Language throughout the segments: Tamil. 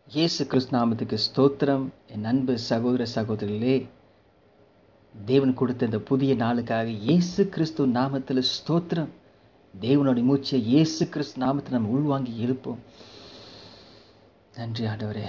இயேசு கிறிஸ்து நாமத்துக்கு ஸ்தோத்திரம் என் அன்பு சகோதர சகோதரிகளே தேவன் கொடுத்த இந்த புதிய நாளுக்காக இயேசு கிறிஸ்து நாமத்தில் ஸ்தோத்திரம் தேவனுடைய மூச்சை இயேசு கிறிஸ்து நாமத்தில் நம்ம உள்வாங்கி எழுப்போம் நன்றி ஆண்டவரே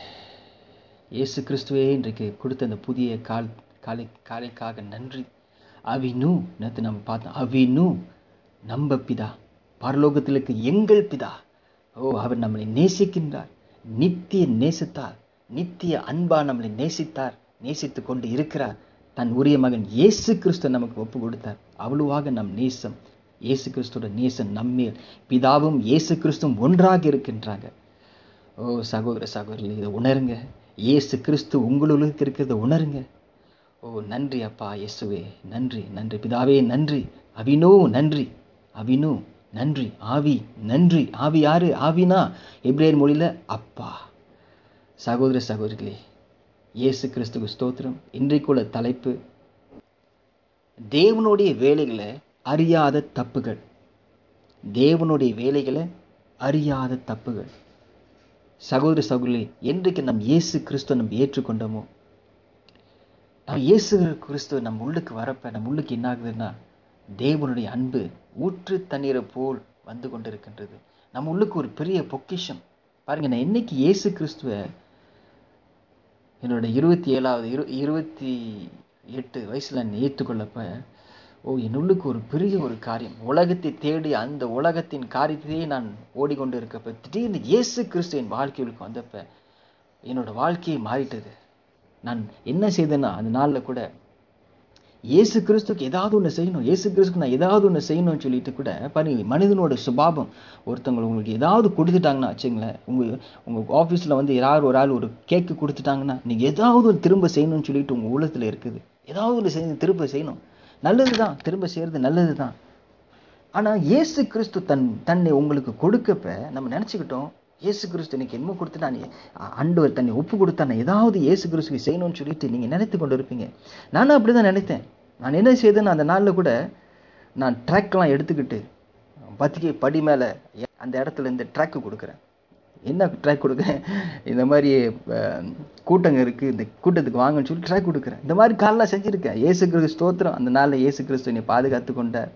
இயேசு கிறிஸ்துவே இன்றைக்கு கொடுத்த அந்த புதிய கால் காலை காலைக்காக நன்றி அவினு நேற்று நம்ம பார்த்தோம் அவினு நம்ப பிதா பரலோகத்தில் இருக்க எங்கள் பிதா ஓ அவர் நம்மளை நேசிக்கின்றார் நித்திய நேசித்தார் நித்திய அன்பா நம்மளை நேசித்தார் நேசித்து கொண்டு இருக்கிறார் தன் உரிய மகன் இயேசு கிறிஸ்து நமக்கு ஒப்பு கொடுத்தார் அவ்வளவாக நம் நேசம் இயேசு கிறிஸ்துவோட நேசம் நம்மேல் பிதாவும் இயேசு கிறிஸ்துவும் ஒன்றாக இருக்கின்றாங்க ஓ சகோதர சகோதரிகள் இதை உணருங்க இயேசு கிறிஸ்து உங்களுக்கு இருக்கிறத உணருங்க ஓ நன்றி அப்பா இயேசுவே நன்றி நன்றி பிதாவே நன்றி அவினோ நன்றி அவினோ நன்றி ஆவி நன்றி ஆவி யாரு ஆவினா எப்ரேயர் மொழியில் அப்பா சகோதர சகோதரிகளே இயேசு கிறிஸ்துக்கு ஸ்தோத்திரம் இன்றைக்குள்ள தலைப்பு தேவனுடைய வேலைகளை அறியாத தப்புகள் தேவனுடைய வேலைகளை அறியாத தப்புகள் சகோதர சகோதரி என்றைக்கு நம் இயேசு கிறிஸ்துவ நம்ம ஏற்றுக்கொண்டோமோ நம்ம இயேசு கிறிஸ்துவ நம்ம உள்ளுக்கு வரப்ப நம்ம உள்ளுக்கு என்ன ஆகுதுன்னா தேவனுடைய அன்பு ஊற்று தண்ணீரை போல் வந்து கொண்டிருக்கின்றது நம்ம உள்ளுக்கு ஒரு பெரிய பொக்கிஷம் பாருங்கள் நான் என்னைக்கு இயேசு கிறிஸ்துவ என்னோட இருபத்தி ஏழாவது இரு இருபத்தி எட்டு வயசில் நான் ஏற்றுக்கொள்ளப்ப ஓ என் உள்ளுக்கு ஒரு பெரிய ஒரு காரியம் உலகத்தை தேடி அந்த உலகத்தின் காரியத்தையே நான் ஓடிக்கொண்டு இருக்கப்ப திடீர்னு இயேசு கிறிஸ்து என் வாழ்க்கைகளுக்கு வந்தப்ப என்னோட வாழ்க்கையை மாறிட்டது நான் என்ன செய்தேன்னா அந்த நாளில் கூட இயேசு கிறிஸ்துக்கு ஏதாவது ஒன்று செய்யணும் இயேசு கிறிஸ்துக்கு நான் ஏதாவது ஒன்று செய்யணும்னு சொல்லிட்டு கூட பாருங்க மனிதனோட சுபாவம் ஒருத்தவங்க உங்களுக்கு ஏதாவது கொடுத்துட்டாங்கன்னா வச்சுங்களேன் உங்கள் உங்கள் ஆஃபீஸில் வந்து யாராவது ஒரு ஆள் ஒரு கேக்கு கொடுத்துட்டாங்கன்னா நீங்கள் ஏதாவது ஒரு திரும்ப செய்யணும்னு சொல்லிட்டு உங்கள் உள்ளத்தில் இருக்குது ஏதாவது ஒரு செய்ய திரும்ப செய்யணும் நல்லது தான் திரும்ப செய்கிறது நல்லது தான் ஆனால் இயேசு கிறிஸ்து தன் தன்னை உங்களுக்கு கொடுக்கப்ப நம்ம நினச்சிக்கிட்டோம் இயேசு கிறிஸ்து எனக்கு என்னமோ கொடுத்து நான் ஆண்டவர் தன்னை ஒப்பு கொடுத்தா நான் ஏதாவது இயேசு கிறிஸ்துக்கு செய்யணும்னு சொல்லிட்டு நீங்கள் நினைத்து கொண்டு இருப்பீங்க நானும் அப்படி தான் நினைத்தேன் நான் என்ன செய்தேன்னு அந்த நாளில் கூட நான் ட்ராக்லாம் எடுத்துக்கிட்டு பத்திரிக்கை படி மேலே அந்த இடத்துல இந்த ட்ராக்கு கொடுக்குறேன் என்ன ட்ராக் கொடுக்குறேன் இந்த மாதிரி கூட்டங்க இருக்குது இந்த கூட்டத்துக்கு வாங்கன்னு சொல்லி ட்ராக் கொடுக்குறேன் இந்த மாதிரி காலெலாம் செஞ்சுருக்கேன் ஏசு கிறிஸ்து ஸ்தோத்திரம் அந்த நாளில் ஏசு கிறிஸ்து என்னை பாதுகாத்து கொண்டார்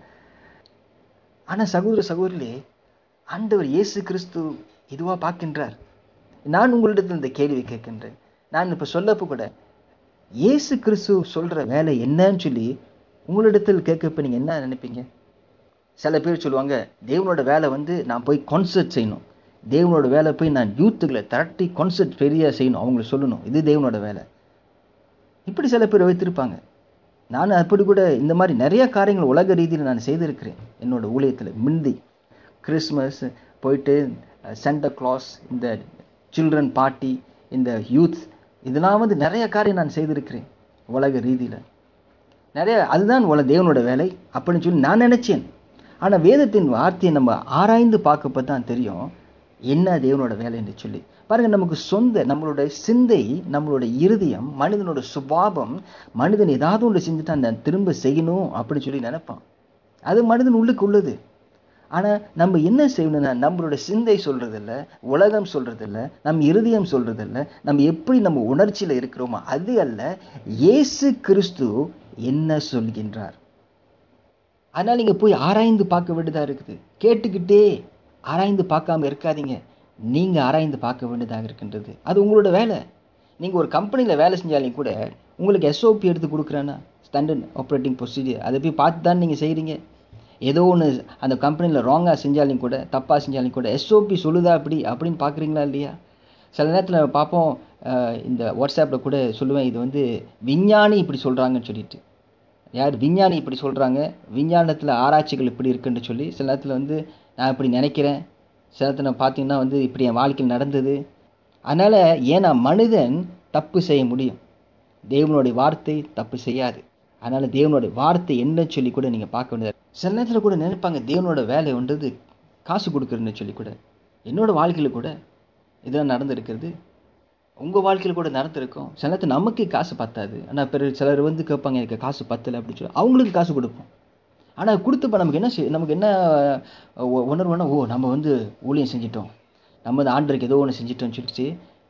ஆனால் சகோதர சகோதரிலே ஆண்டவர் இயேசு கிறிஸ்து இதுவாக பார்க்கின்றார் நான் உங்களிடத்தில் இந்த கேள்வி கேட்கின்றேன் நான் இப்போ சொல்லப்போ கூட இயேசு கிறிஸ்து சொல்கிற வேலை என்னன்னு சொல்லி உங்களிடத்தில் கேட்கப்ப நீங்கள் என்ன நினைப்பீங்க சில பேர் சொல்லுவாங்க தேவனோட வேலை வந்து நான் போய் கான்சர்ட் செய்யணும் தேவனோட வேலை போய் நான் யூத்துக்களை திரட்டி கான்சர்ட் பெரிய செய்யணும் அவங்களை சொல்லணும் இது தேவனோட வேலை இப்படி சில பேர் வைத்திருப்பாங்க நான் அப்படி கூட இந்த மாதிரி நிறைய காரியங்கள் உலக ரீதியில் நான் செய்திருக்கிறேன் என்னோட ஊழியத்தில் முந்தி கிறிஸ்மஸ் போயிட்டு சென்டா கிளாஸ் இந்த சில்ட்ரன் பார்ட்டி இந்த யூத் இதெல்லாம் வந்து நிறைய காரியம் நான் செய்திருக்கிறேன் உலக ரீதியில் நிறைய அதுதான் உல தேவனோட வேலை அப்படின்னு சொல்லி நான் நினச்சேன் ஆனால் வேதத்தின் வார்த்தையை நம்ம ஆராய்ந்து பார்க்கப்போ தான் தெரியும் என்ன தேவனோட வேலை என்று சொல்லி பாருங்கள் நமக்கு சொந்த நம்மளோட சிந்தை நம்மளோட இருதயம் மனிதனோட சுபாவம் மனிதன் ஏதாவது ஒன்று செஞ்சுட்டு அந்த திரும்ப செய்யணும் அப்படின்னு சொல்லி நினைப்பான் அது மனிதன் உள்ளுக்கு உள்ளது ஆனால் நம்ம என்ன செய்யணும்னா நம்மளோட சிந்தை சொல்கிறதில்ல உலகம் சொல்கிறதில்ல நம் இருதயம் சொல்கிறதில்ல நம்ம எப்படி நம்ம உணர்ச்சியில் இருக்கிறோமோ அது அல்ல இயேசு கிறிஸ்து என்ன சொல்கின்றார் அதனால் நீங்கள் போய் ஆராய்ந்து பார்க்க வேண்டியதாக இருக்குது கேட்டுக்கிட்டே ஆராய்ந்து பார்க்காம இருக்காதீங்க நீங்கள் ஆராய்ந்து பார்க்க வேண்டியதாக இருக்கின்றது அது உங்களோட வேலை நீங்கள் ஒரு கம்பெனியில் வேலை செஞ்சாலும் கூட உங்களுக்கு எஸ்ஓபி எடுத்து கொடுக்குறேன்னா ஸ்டாண்டர்ட் ஆப்ரேட்டிங் ப்ரொசீஜர் அதை போய் பார்த்து தான் நீங்கள் செய்கிறீங்க ஏதோ ஒன்று அந்த கம்பெனியில் ராங்காக செஞ்சாலும் கூட தப்பாக செஞ்சாலும் கூட எஸ்ஓபி சொல்லுதா அப்படி அப்படின்னு பார்க்குறீங்களா இல்லையா சில நேரத்தில் பார்ப்போம் இந்த வாட்ஸ்அப்பில் கூட சொல்லுவேன் இது வந்து விஞ்ஞானி இப்படி சொல்கிறாங்கன்னு சொல்லிட்டு யார் விஞ்ஞானி இப்படி சொல்கிறாங்க விஞ்ஞானத்தில் ஆராய்ச்சிகள் இப்படி இருக்குன்னு சொல்லி சில நேரத்தில் வந்து நான் இப்படி நினைக்கிறேன் சில நேரத்தில் பார்த்தீங்கன்னா வந்து இப்படி என் வாழ்க்கையில் நடந்தது அதனால் ஏன்னா மனிதன் தப்பு செய்ய முடியும் தேவனுடைய வார்த்தை தப்பு செய்யாது அதனால் தேவனுடைய வார்த்தை என்னன்னு சொல்லி கூட நீங்கள் பார்க்க வேண்டியது சில நேரத்தில் கூட நினைப்பாங்க தேவனோட வேலை ஒன்றது காசு கொடுக்குறேன்னு சொல்லி கூட என்னோடய வாழ்க்கையில் கூட இதெல்லாம் நடந்திருக்கிறது உங்கள் வாழ்க்கையில் கூட நடந்திருக்கும் சில நேரத்தில் நமக்கு காசு பத்தாது ஆனால் பிறகு சிலர் வந்து கேட்பாங்க எனக்கு காசு பத்தலை அப்படின்னு சொல்லி அவங்களுக்கு காசு கொடுப்போம் ஆனால் கொடுத்தப்ப நமக்கு என்ன செய் நமக்கு என்ன உணர்வுனா ஓ நம்ம வந்து ஊழியம் செஞ்சிட்டோம் நம்ம வந்து ஆண்டருக்கு ஏதோ ஒன்று செஞ்சிட்டோம்னு சொல்லிட்டு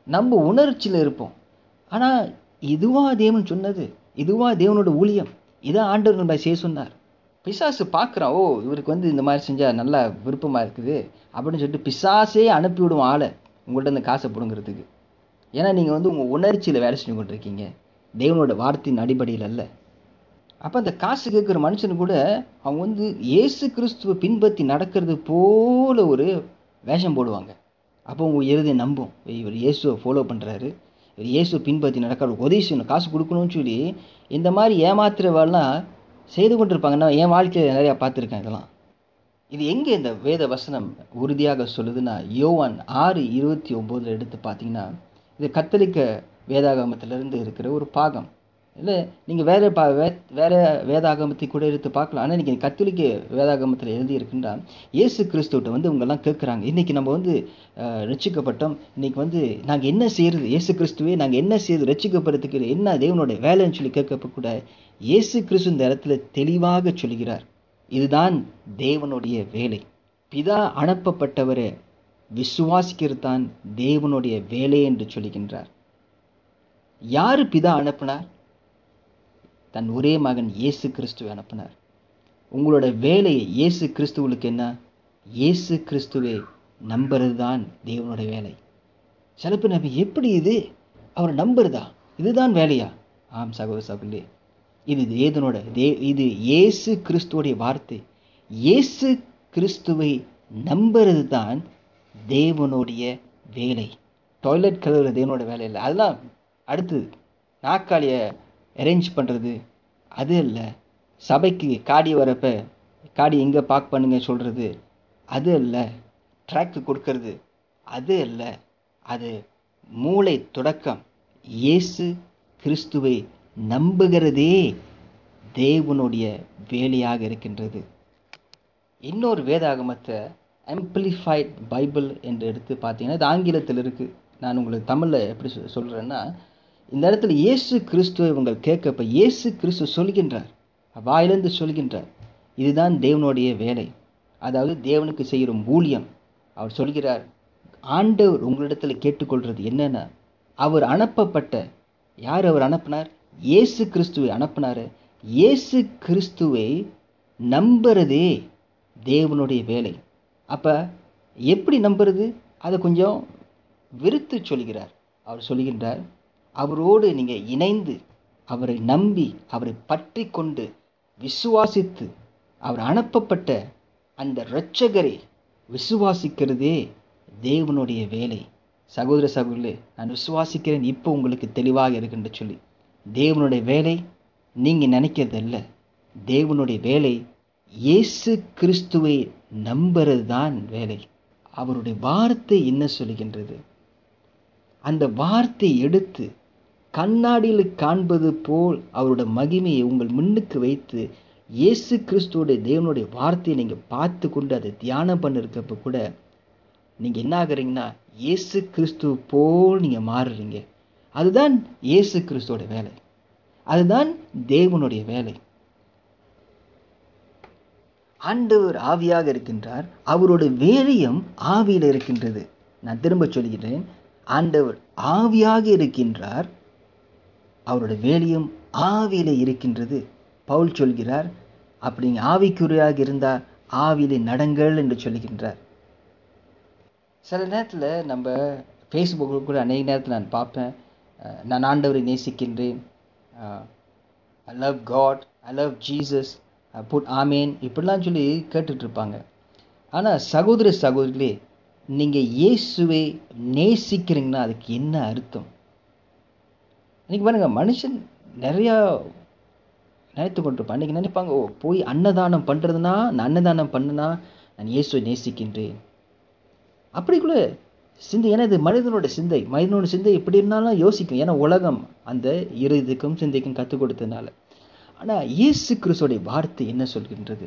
நம்ம உணர்ச்சியில் இருப்போம் ஆனால் இதுவா தேவன் சொன்னது இதுவா தேவனோட ஊழியம் இதான் ஆண்டவர் நம்ம செய்ய சொன்னார் பிசாசு பார்க்குறான் ஓ இவருக்கு வந்து இந்த மாதிரி செஞ்சால் நல்லா விருப்பமாக இருக்குது அப்படின்னு சொல்லிட்டு பிசாசே அனுப்பி விடும் ஆளை உங்கள்கிட்ட இந்த காசை பிடுங்கிறதுக்கு ஏன்னா நீங்கள் வந்து உங்கள் உணர்ச்சியில் வேலை செஞ்சு கொண்டிருக்கீங்க தேவனோட வார்த்தையின் அடிப்படையில் அல்ல அப்போ அந்த காசு கேட்குற மனுஷனு கூட அவங்க வந்து இயேசு கிறிஸ்துவை பின்பற்றி நடக்கிறது போல ஒரு வேஷம் போடுவாங்க அப்போ உங்கள் இறுதி நம்பும் இவர் இயேசுவை ஃபாலோ பண்ணுறாரு இவர் இயேசுவை பின்பற்றி நடக்கிற உதவி செய்யணும் காசு கொடுக்கணும்னு சொல்லி இந்த மாதிரி ஏமாத்துறவெல்லாம் செய்து கொண்டிருப்பாங்க நான் என் வாழ்க்கையில் நிறையா பார்த்துருக்கேன் இதெல்லாம் இது எங்கே இந்த வேத வசனம் உறுதியாக சொல்லுதுன்னா யோவான் ஆறு இருபத்தி ஒம்போதில் எடுத்து பார்த்தீங்கன்னா இது கத்தலிக்க வேதாகமத்திலிருந்து இருக்கிற ஒரு பாகம் இல்லை நீங்கள் வேறு பா வே வேறு வேதாகமத்தை கூட எடுத்து பார்க்கலாம் ஆனால் இன்றைக்கி கத்தோலிக்க வேதாகமத்தில் எழுதி இருக்குன்றா இயேசு கிறிஸ்துவிட்ட வந்து இவங்கெல்லாம் கேட்குறாங்க இன்றைக்கி நம்ம வந்து அஹ், ரட்சிக்கப்பட்டோம் இன்றைக்கி வந்து நாங்கள் என்ன செய்கிறது இயேசு கிறிஸ்துவே நாங்கள் என்ன செய்யுது ரட்சிக்கப்படுறதுக்கு என்ன தேவனுடைய வேலைன்னு சொல்லி கேட்கப்ப கூட இயேசு கிறிஸ்து இந்த இடத்துல தெளிவாக சொல்கிறார் இதுதான் தேவனுடைய வேலை பிதா அனுப்பப்பட்டவரை விசுவாசிக்கிறது தான் தேவனுடைய வேலை என்று சொல்லுகின்றார் யார் பிதா அனுப்பினார் தன் ஒரே மகன் இயேசு கிறிஸ்துவை அனுப்பினார் உங்களோட வேலையை இயேசு கிறிஸ்துவுக்கு என்ன இயேசு கிறிஸ்துவை நம்புறது தான் தேவனுடைய வேலை சில பேர் நம்ம எப்படி இது அவர் நம்புறதா இதுதான் வேலையா ஆம் சகோதர சகோதரி இது தேவனோட தே இது இயேசு கிறிஸ்துவோடைய வார்த்தை இயேசு கிறிஸ்துவை நம்புறது தான் தேவனுடைய வேலை டாய்லெட் கழுவுற தேவனோட வேலை இல்லை அதெல்லாம் அடுத்தது நாற்காலியை அரேஞ்ச் பண்ணுறது அது இல்லை சபைக்கு காடி வரப்ப காடி எங்கே பார்க் பண்ணுங்க சொல்கிறது அது இல்லை ட்ராக்கு கொடுக்கறது அது இல்லை அது மூளை தொடக்கம் இயேசு கிறிஸ்துவை நம்புகிறதே தேவனுடைய வேலையாக இருக்கின்றது இன்னொரு வேதாகமத்தை ஆம்பிளிஃபைட் பைபிள் என்று எடுத்து பார்த்தீங்கன்னா இது ஆங்கிலத்தில் இருக்குது நான் உங்களுக்கு தமிழில் எப்படி சொ- சொல்கிறேன்னா இந்த இடத்துல இயேசு கிறிஸ்துவை இவங்க கேட்கப்ப இயேசு கிறிஸ்து சொல்கின்றார் வாயிலிருந்து சொல்கின்றார் இதுதான் தேவனுடைய வேலை அதாவது தேவனுக்கு செய்கிற ஊழியம் அவர் சொல்கிறார் ஆண்டவர் உங்களிடத்தில் கேட்டுக்கொள்கிறது என்னென்னா அவர் அனுப்பப்பட்ட யார் அவர் அனுப்பினார் இயேசு கிறிஸ்துவை அனுப்பினார் இயேசு கிறிஸ்துவை நம்புறதே தேவனுடைய வேலை அப்போ எப்படி நம்புறது அதை கொஞ்சம் விருத்து சொல்கிறார் அவர் சொல்கின்றார் அவரோடு நீங்கள் இணைந்து அவரை நம்பி அவரை பற்றி கொண்டு விசுவாசித்து அவர் அனுப்பப்பட்ட அந்த இரட்சகரை விசுவாசிக்கிறதே தேவனுடைய வேலை சகோதர சகோதரர்களே நான் விசுவாசிக்கிறேன் இப்போ உங்களுக்கு தெளிவாக இருக்குன்னு சொல்லி தேவனுடைய வேலை நீங்கள் நினைக்கிறதல்ல தேவனுடைய வேலை இயேசு கிறிஸ்துவை நம்புறது தான் வேலை அவருடைய வார்த்தை என்ன சொல்கின்றது அந்த வார்த்தை எடுத்து கண்ணாடியில் காண்பது போல் அவரோட மகிமையை உங்கள் முன்னுக்கு வைத்து இயேசு கிறிஸ்துவோடைய தேவனுடைய வார்த்தையை நீங்கள் பார்த்து கொண்டு அதை தியானம் பண்ணிருக்கப்ப கூட நீங்கள் என்ன ஆகுறீங்கன்னா இயேசு கிறிஸ்து போல் நீங்கள் மாறுறீங்க அதுதான் இயேசு கிறிஸ்துவோட வேலை அதுதான் தேவனுடைய வேலை ஆண்டவர் ஆவியாக இருக்கின்றார் அவரோட வேலையும் ஆவியில் இருக்கின்றது நான் திரும்ப சொல்கிறேன் ஆண்டவர் ஆவியாக இருக்கின்றார் அவரோட வேலையும் ஆவியில் இருக்கின்றது பவுல் சொல்கிறார் அப்படி நீங்க ஆவிக்குரியாக இருந்தால் ஆவியிலே நடங்கள் என்று சொல்லுகின்றார் சில நேரத்தில் நம்ம ஃபேஸ்புக்கில் கூட அநேக நேரத்தில் நான் பார்ப்பேன் அஹ், நான் ஆண்டவரை நேசிக்கின்றேன் I love God I love Jesus but ஆமேன் இப்படிலாம் சொல்லி கேட்டுட்டு இருப்பாங்க ஆனால் சகோதர சகோதரிகளே நீங்கள் இயேசுவை நேசிக்கிறீங்கன்னா அதுக்கு என்ன அர்த்தம் இன்னைக்கு பாருங்க மனுஷன் நிறையா நினைத்து கொண்டிருப்பான் அன்றைக்கி நினைப்பாங்க ஓ போய் அன்னதானம் பண்ணுறதுனா நான் அன்னதானம் பண்ணுனா நான் இயேசுவை நேசிக்கின்றேன் அப்படி கூட சிந்தை ஏன்னா இது மனிதனோட சிந்தை மனிதனோட சிந்தை எப்படி இருந்தாலும் யோசிக்கும் ஏன்னா உலகம் அந்த இருதுக்கும் சிந்தைக்கும் கற்றுக் கொடுத்ததுனால ஆனால் இயேசு கிறிஸ்துவோடைய வார்த்தை என்ன சொல்கின்றது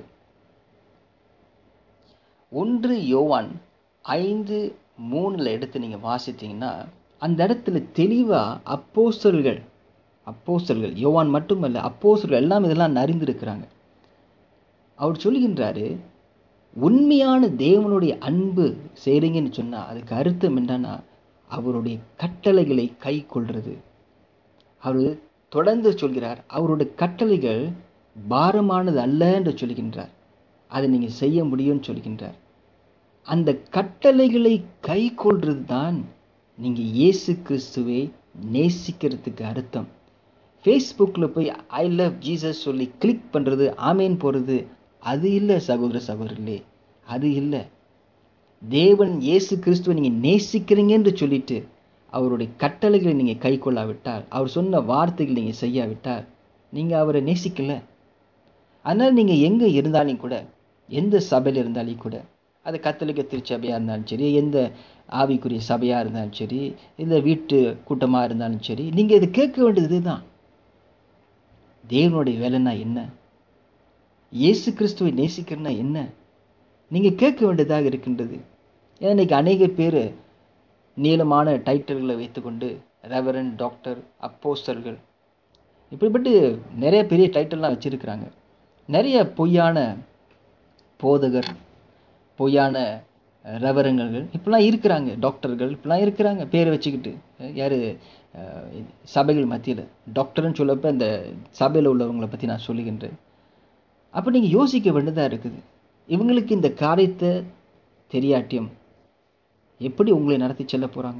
ஒன்று யோவான் ஐந்து மூணில் எடுத்து நீங்கள் வாசித்தீங்கன்னா அந்த இடத்துல தெளிவாக அப்போஸ்தலர்கள் அப்போஸ்தலர்கள் யோவான் மட்டுமல்ல அப்போஸ்தலர்கள் எல்லாம் இதெல்லாம் அறிந்திருக்கிறாங்க அவர் சொல்கின்றாரு உண்மையான தேவனுடைய அன்பு செய்கிறீங்கன்னு சொன்னால் அதுக்கு அர்த்தம் என்னன்னா அவருடைய கட்டளைகளை கை கொள்வது அவர் தொடர்ந்து சொல்கிறார் அவருடைய கட்டளைகள் பாரமானது அல்ல என்று சொல்கின்றார் அதை நீங்கள் செய்ய முடியும்னு சொல்கின்றார் அந்த கட்டளைகளை கை கொள்வது தான் நீங்கள் இயேசு கிறிஸ்துவை நேசிக்கிறதுக்கு அர்த்தம் ஃபேஸ்புக்கில் போய் ஐ லவ் ஜீசஸ் சொல்லி கிளிக் பண்ணுறது ஆமேன் போகிறது அது இல்லை சகோதர சகோதரர்களே அது இல்லை தேவன் இயேசு கிறிஸ்துவை நீங்கள் நேசிக்கிறீங்க என்று சொல்லிட்டு அவருடைய கட்டளைகளை நீங்கள் கை கொள்ளாவிட்டால் அவர் சொன்ன வார்த்தைகள் நீங்கள் செய்யாவிட்டால் நீங்கள் அவரை நேசிக்கல அதனால் நீங்கள் எங்கே இருந்தாலும் கூட எந்த சபையில் இருந்தாலும் கூட அது கத்தோலிக்க திருச்சபையாக இருந்தாலும் சரி எந்த ஆவிக்குரிய சபையாக இருந்தாலும் சரி இல்லை வீட்டு கூட்டமாக இருந்தாலும் சரி நீங்கள் இதை கேட்க வேண்டியது இதுதான் தேவனுடைய வேலைன்னா என்ன இயேசு கிறிஸ்துவை நேசிக்கிறனா என்ன நீங்கள் கேட்க வேண்டியதாக இருக்கின்றது ஏன்னா இன்றைக்கி அநேக பேர் நீளமான டைட்டில்களை வைத்துக்கொண்டு ரெவரன் டாக்டர் அப்போஸ்டர்கள் இப்படிப்பட்டு நிறைய பெரிய டைட்டில்லாம் வச்சுருக்கிறாங்க நிறைய பொய்யான போதகர் பொய்யான ரெவரங்கள் இப்படிலாம் இருக்கிறாங்க டாக்டர்கள் இப்படிலாம் இருக்கிறாங்க பேரை வச்சுக்கிட்டு யார் சபைகள் மத்தியில் டாக்டர்னு சொல்லப்போ இந்த சபையில் உள்ளவங்களை பற்றி நான் சொல்லுகின்றேன் அப்போ நீங்கள் யோசிக்க வேண்டியதாக இருக்குது இவங்களுக்கு இந்த காரியத்தை தெரியாட்டியும் எப்படி உங்களை நடத்தி செல்ல போகிறாங்க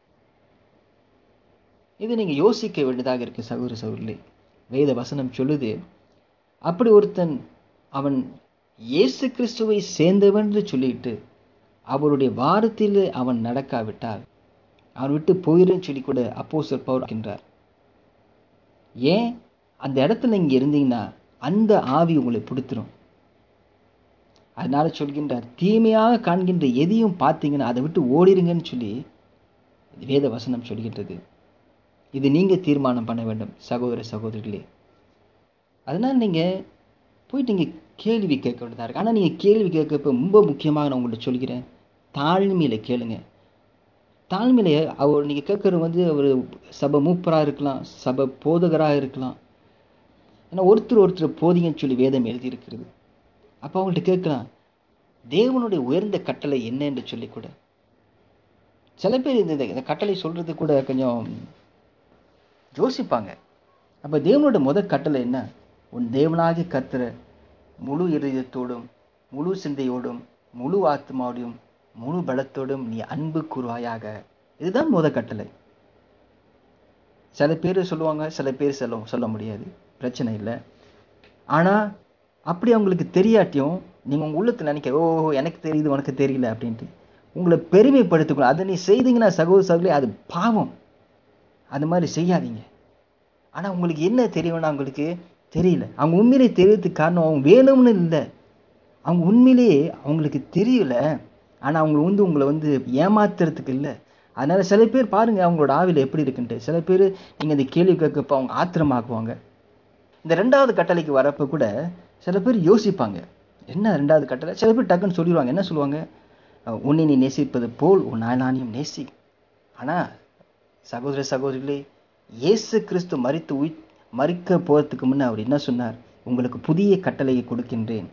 இது நீங்கள் யோசிக்க வேண்டியதாக இருக்குது சகோதர சகோதரிலே வேத வசனம் சொல்லுது அப்படி ஒருத்தன் அவன் இயேசு கிறிஸ்துவை சேர்ந்தவன் என்று சொல்லிட்டு அவருடைய வாரத்தில் அவன் நடக்காவிட்டால் அவன் விட்டு போயிருன்னு சொல்லி கூட அப்போ பௌர்கின்றார் ஏன் அந்த இடத்துல நீங்கள் இருந்தீங்கன்னா அந்த ஆவி உங்களை பிடித்துரும் அதனால சொல்கின்றார் தீமையாக காண்கின்ற எதையும் பார்த்தீங்கன்னா அதை விட்டு ஓடிருங்கன்னு சொல்லி வேத வசனம் சொல்கின்றது இது நீங்கள் தீர்மானம் பண்ண வேண்டும் சகோதர சகோதரிகளே அதனால் நீங்கள் போயிட்டு நீங்கள் கேள்வி கேட்க வேண்டியதாக இருக்குது ஆனால் நீங்கள் கேள்வி கேட்கப்போ ரொம்ப முக்கியமாக நான் உங்கள்கிட்ட சொல்கிறேன் தாழ்மையில் கேளுங்க தாழ்மையில் அவர் நீங்கள் கேட்குறது வந்து அவர் சபை மூப்பராக இருக்கலாம் சபை போதகராக இருக்கலாம் ஏன்னா ஒருத்தர் ஒருத்தர் போதிங்கன்னு சொல்லி வேதம் எழுதியிருக்கிறது அப்போ அவங்கள்ட்ட கேட்கலாம் தேவனுடைய உயர்ந்த கட்டளை என்ன என்று சொல்லி கூட சில பேர் இந்த இந்த கட்டளை சொல்கிறது கூட கொஞ்சம் யோசிப்பாங்க அப்போ தேவனோட முதல் கட்டளை என்ன உன் தேவனாகி கத்துற முழு இருதயத்தோடும் முழு சிந்தையோடும் முழு ஆத்மாவோடும் முழு பலத்தோடும் நீ அன்பு கூறுவாயாக இதுதான் முத கட்டளை சில பேர் சொல்லுவாங்க சில பேர் சொல்ல சொல்ல முடியாது பிரச்சனை இல்லை ஆனால் அப்படி அவங்களுக்கு தெரியாட்டியும் நீங்கள் உங்கள் உள்ளத்தில் நினைக்க ஓ எனக்கு தெரியுது உனக்கு தெரியல அப்படின்ட்டு உங்களை பெருமைப்படுத்திக்கணும் அதை நீ செய்தீங்கன்னா சகோதர சகோதரி அது பாவம் அது மாதிரி செய்யாதீங்க ஆனால் உங்களுக்கு என்ன தெரியும்னா அவங்களுக்கு தெரியல அவங்க உண்மையிலே தெரியறதுக்கு காரணம் அவங்க வேணும்னு இல்லை அவங்க உண்மையிலேயே அவங்களுக்கு தெரியல ஆனால் அவங்க வந்து உங்களை வந்து ஏமாத்துறதுக்கு இல்லை அதனால் சில பேர் பாருங்கள் அவங்களோட ஆவியில் எப்படி இருக்குன்ட்டு சில பேர் நீங்கள் இந்த கேள்வி கேட்கப்போ அவங்க ஆத்திரமாக்குவாங்க இந்த ரெண்டாவது கட்டளைக்கு வரப்போ கூட சில பேர் யோசிப்பாங்க என்ன ரெண்டாவது கட்டளை சில பேர் டக்குன்னு சொல்லிடுவாங்க என்ன சொல்லுவாங்க உன்னை நீ நேசிப்பது போல் உன் நானானியும் நேசி ஆனால் சகோதர சகோதரிகளே இயேசு கிறிஸ்து மறித்து உயிர் மறிக்க போகிறதுக்கு முன்னே அவர் என்ன சொன்னார் உங்களுக்கு புதிய கட்டளையை கொடுக்கின்றேன்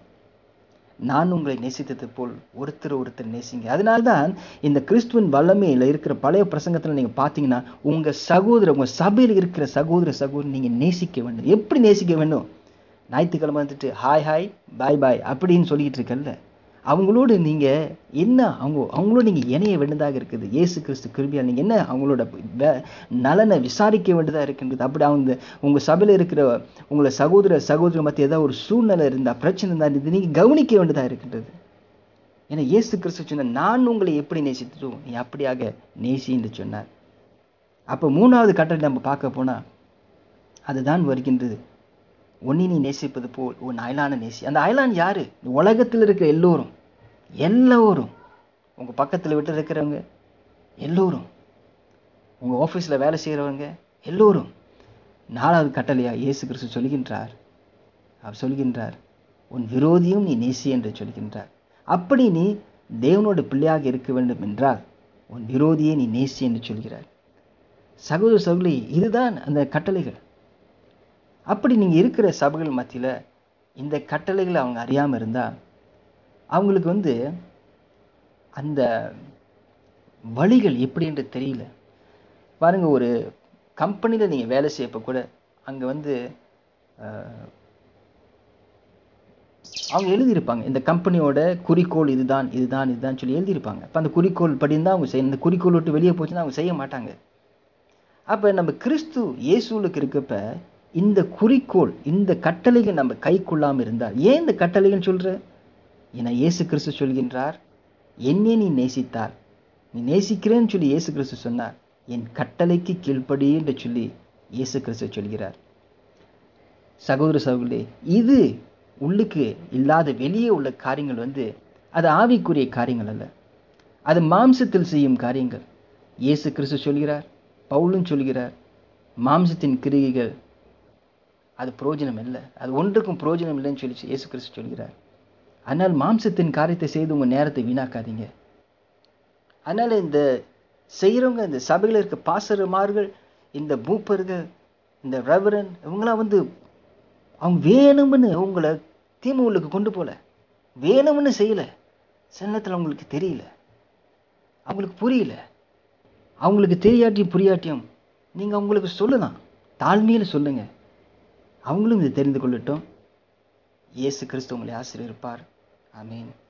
நான் உங்களை நேசித்தது போல் ஒருத்தர் ஒருத்தர் நேசிங்க அதனால்தான் இந்த கிறிஸ்துவின் வல்லமையில் இருக்கிற பழைய பிரசங்கத்தில் நீங்கள் பார்த்தீங்கன்னா உங்கள் சகோதர உங்கள் சபையில் இருக்கிற சகோதர சகோதரி நீங்கள் நேசிக்க வேண்டும் எப்படி நேசிக்க வேண்டும் ஞாயிற்றுக்கிழமை வந்துட்டு ஹாய் ஹாய் பாய் பாய் அப்படின்னு சொல்லிக்கிட்டு இருக்கல்ல அவங்களோடு நீங்கள் என்ன அவங்க அவங்களோட நீங்கள் இணைய வேண்டியதாக இருக்குது இயேசு கிறிஸ்து கிருபியால் நீங்கள் என்ன அவங்களோட வே நலனை விசாரிக்க வேண்டியதாக இருக்கின்றது அப்படி அவங்க உங்கள் சபையில் இருக்கிற உங்களை சகோதர சகோதரி மத்திய ஏதாவது ஒரு சூழ்நிலை இருந்தால் பிரச்சனை இருந்தால் இது நீங்கள் கவனிக்க வேண்டியதாக இருக்கின்றது ஏன்னா இயேசு கிறிஸ்து சொன்ன நான் உங்களை எப்படி நேசித்தோம் நீ அப்படியாக நேசி என்று சொன்னார் அப்போ மூணாவது கட்டளை நம்ம பார்க்க போனால் அதுதான் வருகின்றது ஒன்னி நீ நேசிப்பது போல் உன் அயலான நேசி அந்த அயலான் யார் உலகத்தில் இருக்கிற எல்லோரும் எல்லோரும் உங்கள் பக்கத்தில் விட்டு இருக்கிறவங்க எல்லோரும் உங்கள் ஆஃபீஸில் வேலை செய்கிறவங்க எல்லோரும் நாலாவது கட்டளையா இயேசு கிறிஸ்து சொல்கின்றார் அவர் சொல்கின்றார் உன் விரோதியும் நீ நேசி என்று சொல்கின்றார் அப்படி நீ தேவனோட பிள்ளையாக இருக்க வேண்டும் என்றால் உன் விரோதியை நீ நேசி என்று சொல்கிறார் சகோதர சகோதரி இதுதான் அந்த கட்டளைகள் அப்படி நீங்கள் இருக்கிற சபைகள் மத்தியில் இந்த கட்டளைகளை அவங்க அறியாமல் இருந்தால் அவங்களுக்கு வந்து அந்த வழிகள் எப்படி என்று தெரியல பாருங்கள் ஒரு கம்பெனியில் நீங்கள் வேலை செய்யப்போ கூட அங்கே வந்து அஹ், அவங்க எழுதியிருப்பாங்க இந்த கம்பெனியோட குறிக்கோள் இதுதான் இதுதான் இதுதான் சொல்லி எழுதியிருப்பாங்க அப்போ அந்த குறிக்கோள் படின்னு தான் அவங்க செய்யணும் இந்த குறிக்கோள் விட்டு வெளியே போச்சுன்னா அவங்க செய்ய மாட்டாங்க அப்போ நம்ம கிறிஸ்து இயேசுவுக்கு இருக்கப்ப இந்த குறிக்கோள் இந்த கட்டளைகள் நம்ம கைக்கொள்ளாமல் இருந்தால் ஏன் இந்த கட்டளைகள் சொல்கிற ஏன்னா இயேசு கிறிஸ்து சொல்கின்றார் என்னை நீ நேசித்தால் நீ நேசிக்கிறேன்னு சொல்லி இயேசு கிறிஸ்து சொன்னார் என் கட்டளைக்கு கீழ்ப்படி என்று சொல்லி இயேசு கிறிஸ்து சொல்கிறார் சகோதர சகோதரி இது உள்ளுக்கு இல்லாத வெளியே உள்ள காரியங்கள் வந்து அது ஆவிக்குரிய காரியங்கள் அல்ல அது மாம்சத்தில் செய்யும் காரியங்கள் இயேசு கிறிஸ்து சொல்கிறார் பவுலும் சொல்கிறார் மாம்சத்தின் கிரிகைகள் அது பிரயோஜனம் இல்லை அது ஒன்றுக்கும் பிரயோஜனம் இல்லைன்னு சொல்லி இயேசு கிறிஸ்து சொல்கிறார் ஆனால் மாம்சத்தின் காரியத்தை செய்து உங்கள் நேரத்தை வீணாக்காதீங்க அதனால் இந்த செய்கிறவங்க இந்த சபையில் இருக்க பாசருமார்கள் இந்த மூப்பர்கள் இந்த ரெவரன் இவங்களாம் வந்து அவங்க வேணும்னு உங்களை தீமுகளுக்கு கொண்டு போகல வேணும்னு செய்யலை சில நேரத்தில் அவங்களுக்கு தெரியல அவங்களுக்கு புரியல அவங்களுக்கு தெரியாட்டியும் புரியாட்டியும் நீங்கள் அவங்களுக்கு சொல்லலாம் தாழ்மையில் சொல்லுங்கள் அவங்களும் இதை தெரிந்து கொள்ளட்டும் இயேசு கிறிஸ்து உங்களை ஆசிரியர் இருப்பார் ஆமீன்